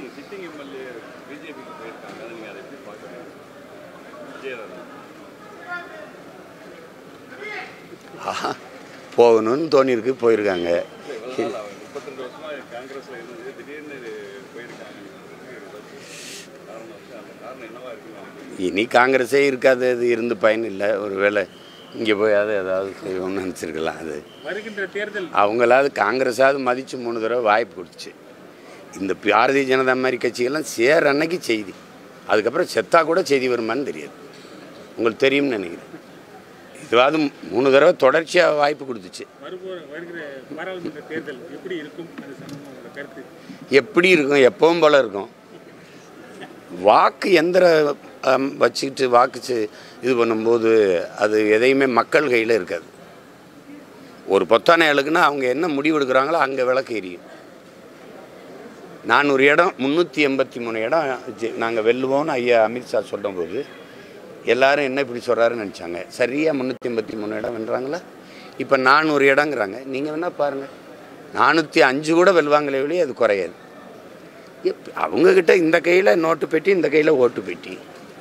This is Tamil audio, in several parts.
இன்னைக்கு சிட்டிங் எம்எல்ஏ பிஜேபிக்கு போயிருக்காங்க அதை நீங்கள் அதை எப்படி பார்க்குறீங்க விஜயராஜன் ஆஹா, போகணும்னு தோணியிருக்கு போயிருக்காங்க இவ்வளவு நாள் அவங்க முப்பத்திரெண்டு வருஷமா காங்கிரஸ்ல இருந்து திடீர்னு இது போயிருக்காங்க காரணம் வந்து அந்த காரணம் என்னவா இருக்குன்னு நினைக்கிறீங்க இனி காங்கிரஸே இருக்காது அது இருந்து பயன் இல்லை ஒருவேளை இங்கே போயாவது ஏதாவது செய்வோம்னு நினச்சிருக்கலாம் அது வருகின்ற தேர்தல் அவங்களாவது காங்கிரஸாவது மதித்து மூணு தடவை வாய்ப்பு கொடுத்துச்சு இந்த பாரதிய ஜனதா மாதிரி கட்சிகள்லாம் சேர அன்னைக்கு செய்தி அதுக்கப்புறம் செத்தா கூட செய்தி வருமான்னு தெரியாது உங்களுக்கு தெரியும்னு நினைக்கிறேன் இதுவாவது மூணு தடவை தொடர்ச்சியாக வாய்ப்பு கொடுத்துச்சு மறுபோ வருகிற பாராளுமன்ற தேர்தல் எப்படி இருக்கும் அது சம்பந்தமா உங்களோட கருத்து எப்படி இருக்கும் எப்பவும் போல இருக்கும் வாக்கு எந்திர அம், வச்சுக்கிட்டு வாக்கு செ- இது பண்ணும்போது அது எதையுமே மக்கள் கையில் இருக்காது ஒரு பொத்தானை அழுக்குன்னா அவங்க என்ன முடிவு எடுக்கிறாங்களோ அங்கே விளக்கு எரியும் நானூறு இடம் முந்நூற்றி எண்பத்தி மூணு இடம் நாங்கள் வெல்லுவோம்னு ஐயா அமித்ஷா சொல்லும்போது எல்லாரும் என்ன இப்படி சொல்கிறாருன்னு நினச்சாங்க சரியாக முந்நூற்றி எண்பத்தி மூணு இடம் வென்றாங்களா இப்போ நானூறு இடங்கிறாங்க நீங்கள் வேணால் பாருங்கள் நானூற்றி அஞ்சு கூட வெல்வாங்களே வெளியே அது குறையாது எப்- அவங்கக்கிட்ட இந்த கையில் நோட்டு பெட்டி இந்த கையில் ஓட்டு பெட்டி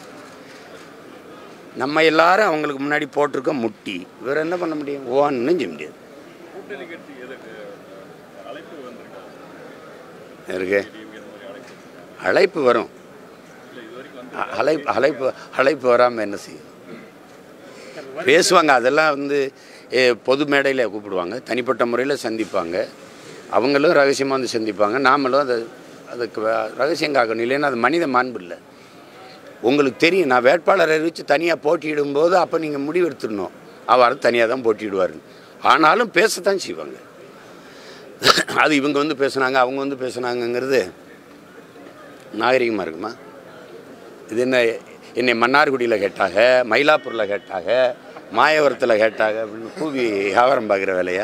நம்ம எல்லாரும் அவங்களுக்கு முன்னாடி போட்டிருக்க முட்டி வேறு என்ன பண்ண முடியும் ஒன்றும் செய்ய முடியாது கூட்டணி கட்சி எதுக்கு அழைப்பு வந்திருக்காங்க இருக்கு டிஎம்கே இந்த மாதிரி அழைப்பு அழைப்பு வரும் இல்லை இது வரைக்கும் வந்து அ- அழைப்பு அழைப்பு அழைப்பு வராமல் என்ன செய்யும் பேசுவாங்க அதெல்லாம் வந்து ஏ, பொது மேடையில் கூப்பிடுவாங்க தனிப்பட்ட முறையில் சந்திப்பாங்க அவங்களும் ரகசியமாக வந்து சந்திப்பாங்க நாமளும் அதை அதுக்கு வ- ரகசியம் காக்கணும் இல்லைன்னா அது மனித மாண்பு இல்லை உங்களுக்கு தெரியும் நான் வேட்பாளரை அறிவித்து தனியாக போட்டியிடும்போது அப்போ நீங்கள் முடிவு எடுத்துடணும் அவர் தனியாக தான் போட்டியிடுவார் ஆனாலும் பேசத்தான் செய்வாங்க அது இவங்க வந்து பேசுனாங்க அவங்க வந்து பேசுனாங்கங்கிறது நாகரிகமாக இருக்குமா இது என்ன என்னை மன்னார்குடியில் கேட்டாங்க மயிலாப்பூரில் கேட்டாங்க மாயவரத்தில் கேட்டாங்க அப்படின்னு கூவி வியாபாரம் பார்க்குற வேலையா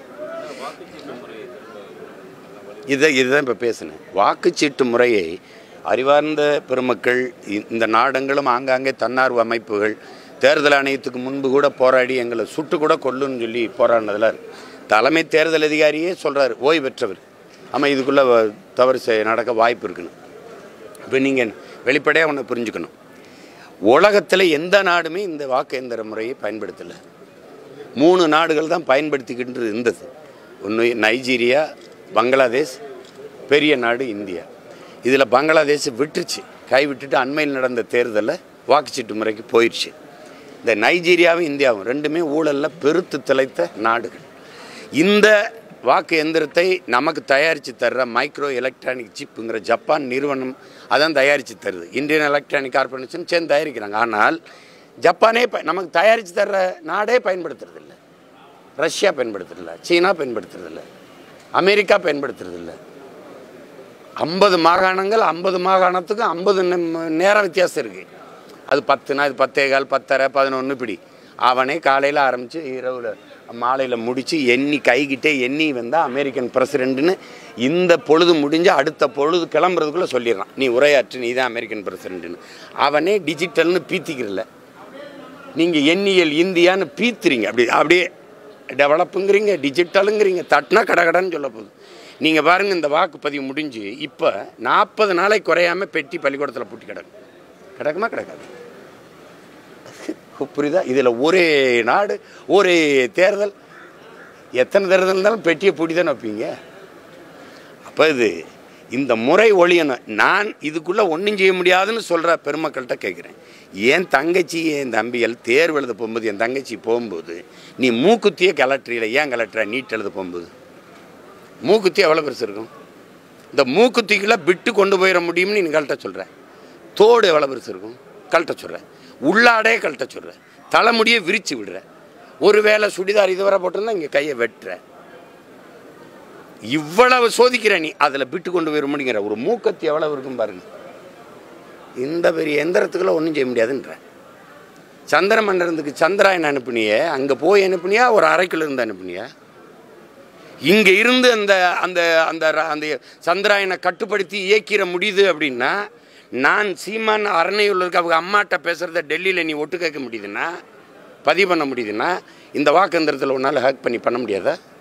இதை இதுதான் இப்போ பேசினேன் வாக்குச்சீட்டு முறையை அறிவார்ந்த பெருமக்கள் இ- இந்த நாடங்களும் ஆங்காங்கே தன்னார்வ அமைப்புகள் தேர்தல் ஆணையத்துக்கு முன்பு கூட போராடி எங்களை சுட்டு கூட கொல்லுன்னு சொல்லி போராடினதில் இருக்கு. தலைமை தேர்தல் அதிகாரியே சொல்கிறார் ஓய்வு பெற்றவர் ஆமாம் இதுக்குள்ளே தவறு செய்- நடக்க வாய்ப்பு இருக்குன்னு இப்போ நீங்கள் வெளிப்படையாக ஒன்று புரிஞ்சுக்கணும் உலகத்தில் எந்த நாடுமே இந்த வாக்கு எந்திர முறையை பயன்படுத்தலை மூணு நாடுகள் தான் பயன்படுத்திக்கிட்டு இருந்தது ஒன்று நைஜீரியா பங்களாதேஷ் பெரிய நாடு இந்தியா இதில் பங்களாதேஷ் விட்டுருச்சு கை விட்டுட்டு அண்மையில் நடந்த தேர்தலில் வாக்குச்சீட்டு முறைக்கு போயிடுச்சு இந்த நைஜீரியாவும் இந்தியாவும் ரெண்டுமே ஊழலில் பெருத்து திளைத்த நாடுகள் இந்த வாக்கு எந்திரத்தை நமக்கு தயாரித்து தர்ற மைக்ரோ எலக்ட்ரானிக் சிப்புங்கிற ஜப்பான் நிறுவனம் அதான் தயாரித்து தருது இந்தியன் எலக்ட்ரானிக் கார்பரேஷன் சேர்ந்து தயாரிக்கிறாங்க ஆனால் ஜப்பானே ப நமக்கு தயாரித்து தர்ற நாடே பயன்படுத்துறதில்ல ரஷ்யா பயன்படுத்துறதில்ல சீனா பயன்படுத்துறதில்ல அமெரிக்கா பயன்படுத்துறதில்ல ஐம்பது மாகாணங்கள் ஐம்பது மாகாணத்துக்கு ஐம்பது நேரம் வித்தியாசம் இருக்குது அது பத்துனா இது பத்தே கால் பத்தரை பதினொன்று இப்படி அவனே காலையில் ஆரம்பித்து இரவில் மாலையில் முடித்து எண்ணி கைகிட்டே எண்ணி வந்தால் அமெரிக்கன் பிரசிடென்ட்னு இந்த பொழுது முடிஞ்சு அடுத்த பொழுது கிளம்புறதுக்குள்ளே சொல்லிடுறான் நீ உரையாற்று நீ தான் அமெரிக்கன் பிரசிடென்ட்னு அவனே டிஜிட்டல்னு பீத்திக்கிறல நீங்கள் எண்ணியல் இந்தியான்னு பீத்துறீங்க அப்படி அப்படியே டெவலப்புங்கிறீங்க டிஜிட்டலுங்கிறீங்க தட்டினா கடகடன்னு சொல்ல போகுது நீங்கள் பாருங்கள் இந்த வாக்குப்பதிவு முடிஞ்சு இப்போ நாற்பது நாளை குறையாம பெட்டி பள்ளிக்கூடத்தில் பூட்டி கிடக்கும் கிடக்குமா கிடக்காது புரியுதா இதில் ஒரே நாடு ஒரே தேர்தல் எத்தனை தேர்தல் இருந்தாலும் பெட்டியை பூட்டி தானே வைப்பீங்க அப்போ இது இந்த முறை ஒழியணும் நான் இதுக்குள்ளே ஒன்றும் செய்ய முடியாதுன்னு சொல்கிற பெருமக்கள்கிட்ட கேட்குறேன் என் தங்கச்சி என் தம்பிகள் தேர்வு எழுத போகும்போது என் தங்கச்சி போகும்போது நீ மூக்குத்தியே கலட்டுறீல ஏன் கலட்டுற நீட் எழுத போகும்போது மூக்குத்தி எவ்வளோ பெருசு இருக்கும் இந்த மூக்குத்திக்குள்ளே விட்டு கொண்டு போயிட முடியும்னு நீ கழட்ட சொல்கிற தோடு எவ்வளோ பெருசு இருக்கும் கழட்ட சொல்கிறேன் உள்ளாடே கழட்ட சொல்கிறேன் தலைமுடியை விரித்து விடுற ஒருவேளை சுடிதார் இதுவரை போட்டிருந்தா இங்கே கையை வெட்டுற இவ்வளவு சோதிக்கிற நீ அதில் விட்டு கொண்டு போயிட முடியுங்கிற ஒரு மூக்கத்தி எவ்வளவு இருக்கும் பாருங்க இந்த பெரிய எந்திரத்துக்குள்ள ஒன்றும் செய்ய முடியாதுன்ற சந்திர மண்டலத்துக்கு சந்திராயன் அனுப்புனியே அங்கே போய் அனுப்புனியா ஒரு அரைக்குள்ள இருந்து அனுப்புனியா இங்கே இருந்து அந்த அந்த அந்த ர- அந்த சந்திராயனை கட்டுப்படுத்தி இயக்கிற முடியுது அப்படின்னா நான் சீமான் அரணையூரில் இருக்க அவங்க அம்மாட்ட பேசுகிறத டெல்லியில் நீ ஒட்டு கேட்க முடியுதுன்னா பதிவு பண்ண முடியுதுன்னா இந்த வாக்கு எந்திரத்தில் உன்னால் ஹேக் பண்ணி பண்ண முடியாதா